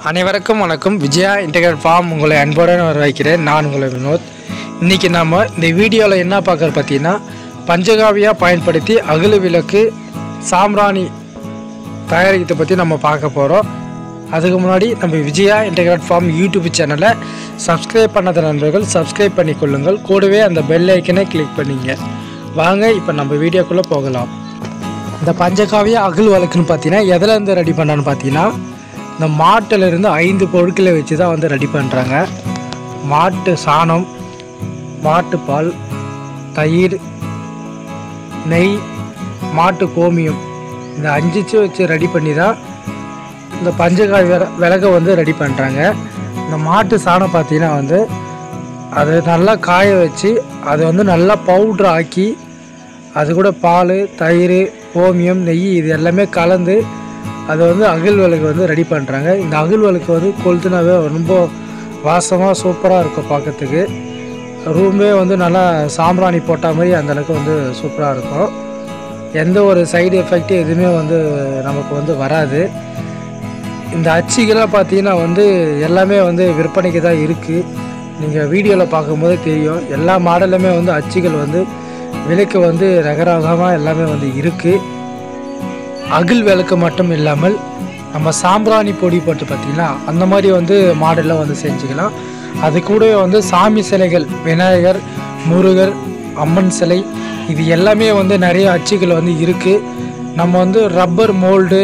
அனைவருக்கும் வணக்கம் Vijaya integrate form உங்களை அன்புடன் வரவேற்கிறேன் நான் உங்களை வினோத் இன்றைக்கி நாம் இந்த வீடியோவில் என்ன பார்க்குறது பார்த்தீங்கன்னா பஞ்சகாவியா பயன்படுத்தி அகலு விளக்கு சாம்பிராணி தயாரிக்கிறதை பற்றி நம்ம பார்க்க போகிறோம் அதுக்கு முன்னாடி நம்ம விஜயா இன்டெகிரேட் ஃபார்ம் யூடியூப் சேனலை சப்ஸ்கிரைப் பண்ணாத நண்பர்கள் சப்ஸ்கிரைப் பண்ணிக்கொள்ளுங்கள் கூடவே அந்த பெல் ஐக்கனை கிளிக் பண்ணிங்க வாங்க இப்போ நம்ம வீடியோக்குள்ளே போகலாம் இந்த பஞ்சகாவிய அகல் வழக்குன்னு பார்த்தீங்கன்னா எதில் இருந்து ரெடி பண்ணான்னு பார்த்தீங்கன்னா இந்த மாட்டுல இருந்து ஐந்து பொருட்களை வச்சு தான் வந்து ரெடி பண்ணுறாங்க மாட்டு சாணம் மாட்டுப்பால் தயிர் நெய் மாட்டு கோமியம் இந்த அஞ்சுச்சு வச்சு ரெடி பண்ணி தான் இந்த பஞ்சகாய் விற விறகை வந்து ரெடி பண்ணுறாங்க இந்த மாட்டு சாணம் பார்த்தீங்கன்னா வந்து அதை நல்லா காய வச்சு அதை வந்து நல்லா பவுட்ரு ஆக்கி அது கூட பால் தயிர் கோமியம் நெய் இது எல்லாமே கலந்து அதை வந்து அகல் விளக்கு வந்து ரெடி பண்ணுறாங்க இந்த அகல் விளக்கு வந்து கொளுத்துனாவே ரொம்ப வாசமாக சூப்பராக இருக்கும் பார்க்கறதுக்கு ரூமே வந்து நல்லா சாம்பிராணி போட்ட மாதிரி அந்த அளவுக்கு வந்து சூப்பராக இருக்கும் எந்த ஒரு சைடு எஃபெக்ட் எதுவுமே வந்து நமக்கு வந்து வராது இந்த அச்சுகள்லாம் பார்த்தீங்கன்னா வந்து எல்லாமே வந்து விற்பனைக்கு தான் இருக்குது நீங்கள் வீடியோவில் பார்க்கும்போது தெரியும் எல்லா மாடலுமே வந்து அச்சுகள் வந்து விலைக்கு வந்து ரகரகமாக எல்லாமே வந்து இருக்குது அகில் விளக்கு மட்டும் இல்லாமல் நம்ம சாம்பிராணி பொடி போட்டு பார்த்தீங்கன்னா அந்த மாதிரி வந்து மாடலில் வந்து செஞ்சுக்கலாம் அது கூடவே வந்து சாமி சிலைகள் விநாயகர் முருகர் அம்மன் சிலை இது எல்லாமே வந்து நிறைய அச்சுகள் வந்து இருக்குது நம்ம வந்து ரப்பர் மோல்டு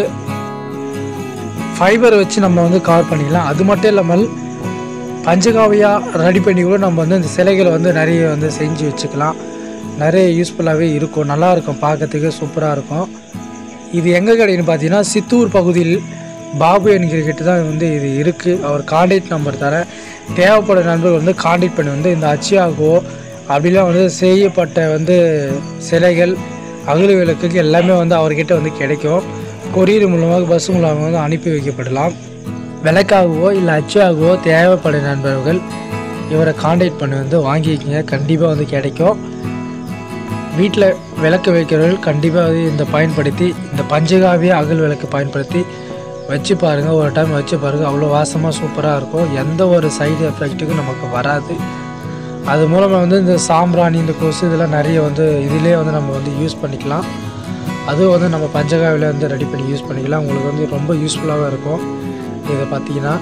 ஃபைபர் வச்சு நம்ம வந்து கவர் பண்ணிக்கலாம் அது மட்டும் இல்லாமல் பஞ்சகாவியா ரெடி பண்ணி கூட நம்ம வந்து இந்த சிலைகளை வந்து நிறைய வந்து செஞ்சு வச்சுக்கலாம் நிறைய யூஸ்ஃபுல்லாகவே இருக்கும் நல்லா இருக்கும் பார்க்கறதுக்கு சூப்பராக இருக்கும் இது எங்கே கடைன்னு பார்த்தீங்கன்னா சித்தூர் பகுதியில் பாபு என்கிற கிட்ட தான் வந்து இது இருக்குது அவர் காண்டாக்ட் நம்பர் தரேன் தேவைப்பட நண்பர்கள் வந்து காண்டாக்ட் பண்ணி வந்து இந்த அச்சியாகவோ அப்படிலாம் வந்து செய்யப்பட்ட வந்து சிலைகள் அகல் விளக்குக்கு எல்லாமே வந்து அவர்கிட்ட வந்து கிடைக்கும் கொரியர் மூலமாக பஸ் மூலமாக வந்து அனுப்பி வைக்கப்படலாம் விளக்காகவோ இல்லை அச்சாகவோ தேவைப்படும் நண்பர்கள் இவரை காண்டாக்ட் பண்ணி வந்து வாங்கிக்கிங்க கண்டிப்பாக வந்து கிடைக்கும் வீட்டில் விளக்கு வைக்கிறவர்கள் கண்டிப்பாக வந்து இந்த பயன்படுத்தி இந்த பஞ்சகாவிய அகல் விளக்கு பயன்படுத்தி வச்சு பாருங்கள் ஒரு டைம் வச்சு பாருங்கள் அவ்வளோ வாசமாக சூப்பராக இருக்கும் எந்த ஒரு சைடு எஃபெக்ட்டுக்கும் நமக்கு வராது அது மூலமாக வந்து இந்த சாம்பிராணி இந்த கொசு இதெல்லாம் நிறைய வந்து இதிலே வந்து நம்ம வந்து யூஸ் பண்ணிக்கலாம் அதுவும் வந்து நம்ம பஞ்சகாவியில் வந்து ரெடி பண்ணி யூஸ் பண்ணிக்கலாம் உங்களுக்கு வந்து ரொம்ப யூஸ்ஃபுல்லாகவும் இருக்கும் இதை பார்த்தீங்கன்னா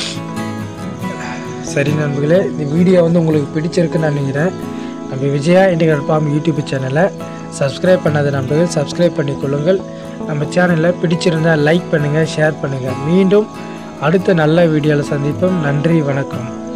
சரி நண்பர்களே இந்த வீடியோ வந்து உங்களுக்கு பிடிச்சிருக்குன்னு நான் நினைக்கிறேன் நம்ம விஜயா இன்டிகர் ஃபார்ம் யூடியூப் சேனலை சப்ஸ்கிரைப் பண்ணாத நண்பர்கள் சப்ஸ்கிரைப் பண்ணிக்கொள்ளுங்கள் நம்ம சேனலை பிடிச்சிருந்தால் லைக் பண்ணுங்கள் ஷேர் பண்ணுங்கள் மீண்டும் அடுத்த நல்ல வீடியோவில் சந்திப்போம் நன்றி வணக்கம்